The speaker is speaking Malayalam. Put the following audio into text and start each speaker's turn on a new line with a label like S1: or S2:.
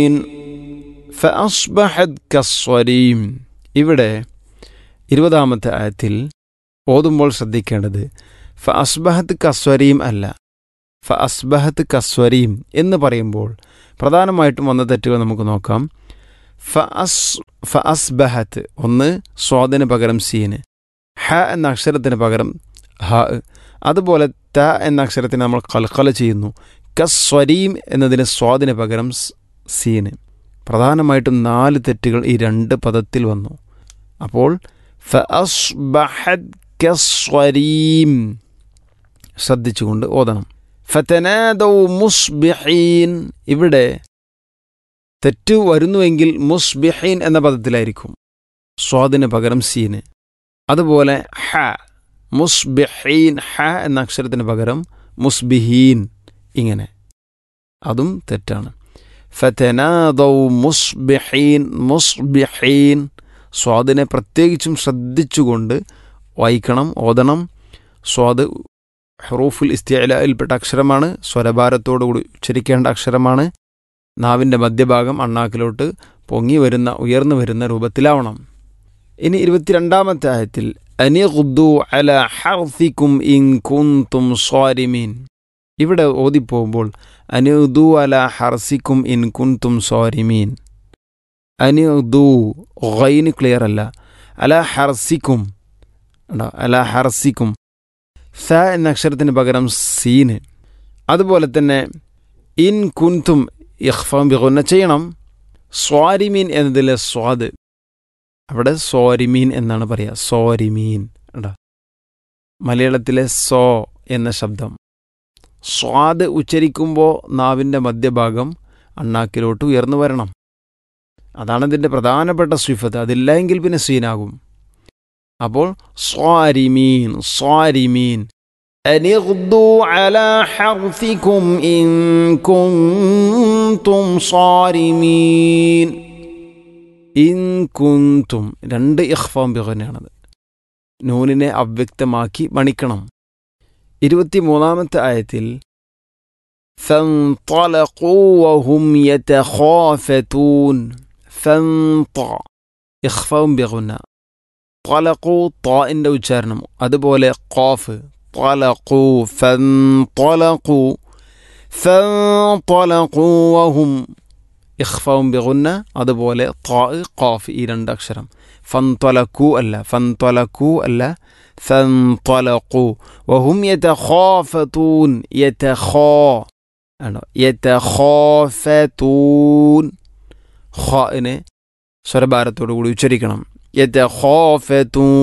S1: ഫഅസ്ബഹത് കസ്വരീം ഇവിടെ ഇരുപതാമത്തെ ആയത്തിൽ ഓതുമ്പോൾ ശ്രദ്ധിക്കേണ്ടത് ഫ അസ്ബഹത്ത് കസ്വരീം അല്ല ഫ അസ്ബഹത്ത് കസ്വരീം എന്ന് പറയുമ്പോൾ പ്രധാനമായിട്ടും വന്ന തെറ്റുകൾ നമുക്ക് നോക്കാം ഫ അസ് ഫ അസ്ബഹത്ത് ഒന്ന് സ്വാദിന് പകരം സീന് ഹ എന്ന അക്ഷരത്തിന് പകരം ഹ അതുപോലെ ത എന്ന അക്ഷരത്തിന് നമ്മൾ കൽക്കല ചെയ്യുന്നു കസ്വരീം എന്നതിന് സ്വാദിന് പകരം സ്- സീന് പ്രധാനമായിട്ടും നാല് തെറ്റുകൾ ഈ രണ്ട് പദത്തിൽ വന്നു അപ്പോൾ ഫഅസ്ബഹത് കസ്വരീം ശ്രദ്ധിച്ചുകൊണ്ട് ഓതണം ഫതനാദൗ മുസ്ബിഹീൻ ഇവിടെ തെറ്റ് വരുന്നുവെങ്കിൽ മുസ്ബിഹീൻ എന്ന പദത്തിലായിരിക്കും സ്വാദിന് പകരം സീന് അതുപോലെ ഹ മുസ്ബിഹീൻ ഹ എന്ന അക്ഷരത്തിന് പകരം മുസ്ബിഹീൻ ഇങ്ങനെ അതും തെറ്റാണ് ഫതനാദൗ മുസ്ബിഹീൻ മുസ്ബിഹീൻ സ്വാദിനെ പ്രത്യേകിച്ചും ശ്രദ്ധിച്ചുകൊണ്ട് വായിക്കണം ഓതണം സ്വാദ് ഹറൂഫുൽ ഇസ്തിയലയിൽപ്പെട്ട അക്ഷരമാണ് സ്വരഭാരത്തോടുകൂടി ഉച്ചരിക്കേണ്ട അക്ഷരമാണ് നാവിൻ്റെ മധ്യഭാഗം അണ്ണാക്കിലോട്ട് പൊങ്ങി വരുന്ന ഉയർന്നു വരുന്ന രൂപത്തിലാവണം ഇനി ഇരുപത്തിരണ്ടാമത്തെ ആയത്തിൽ അനിഖുദ്ദു അല ഹർസിക്കും ഇൻ കുന്തും സ്വാരിമീൻ ഇവിടെ ഓതിപ്പോകുമ്പോൾ അനിദു അല ഹർസിക്കും ഇൻ കുന്തും സ്വാരിമീൻ അനിദു ഗൈന് ക്ലിയർ അല്ല അല ഹർസിക്കും ഉണ്ടോ അല ഹർസിക്കും സ എന്ന അക്ഷരത്തിന് പകരം സീന് അതുപോലെ തന്നെ ഇൻ കുന്തും ഇഖ്ഫാം ബിഗുന്ന ചെയ്യണം സ്വാരിമീൻ എന്നതിലെ സ്വാദ് അവിടെ സോരിമീൻ എന്നാണ് പറയുക സോരിമീൻ ഉണ്ടോ മലയാളത്തിലെ സോ എന്ന ശബ്ദം സ്വാദ് ഉച്ചരിക്കുമ്പോൾ നാവിൻ്റെ മധ്യഭാഗം അണ്ണാക്കിലോട്ട് ഉയർന്നു വരണം അതാണ് ഇതിൻ്റെ പ്രധാനപ്പെട്ട സ്വിഫത്ത് അതില്ല എങ്കിൽ പിന്നെ സീനാകും അപ്പോൾ സ്വാരിമീൻ സ്വാരിമീൻ أن اغدوا على حرثكم إن كنتم صارمين ഇൻ കുന്തും രണ്ട് ഇഖ്ഫാം ബിഗനാണത് നൂനിനെ അവ്യക്തമാക്കി മണിക്കണം ഇരുപത്തിമൂന്നാമത്തെ ആയത്തിൽ فانطلقوا وهم يتخافتون فانط ഇഖ്ഫാം ബിഗുന طلقوا طائൻ്റെ ഉച്ചാരണം അതുപോലെ ഖാഫ് طلقوا فانطلقوا فانطلقوا وهم ഇഖ്ഫാവും ബിഗുന്ന അതുപോലെ ത്വാ ഖാഫ് ഈ രണ്ട് അക്ഷരം ഫൻതൊലക്കു അല്ല ഫൻതൊലക്കു അല്ല ഫൻതൊലക്കു വഹും യതഖാഫതൂൻ യതഖാ ആണോ യതഖാഫതൂൻ ഖാഇനെ സ്വരഭാരത്തോടു കൂടി ഉച്ചരിക്കണം യതഖാഫതൂൻ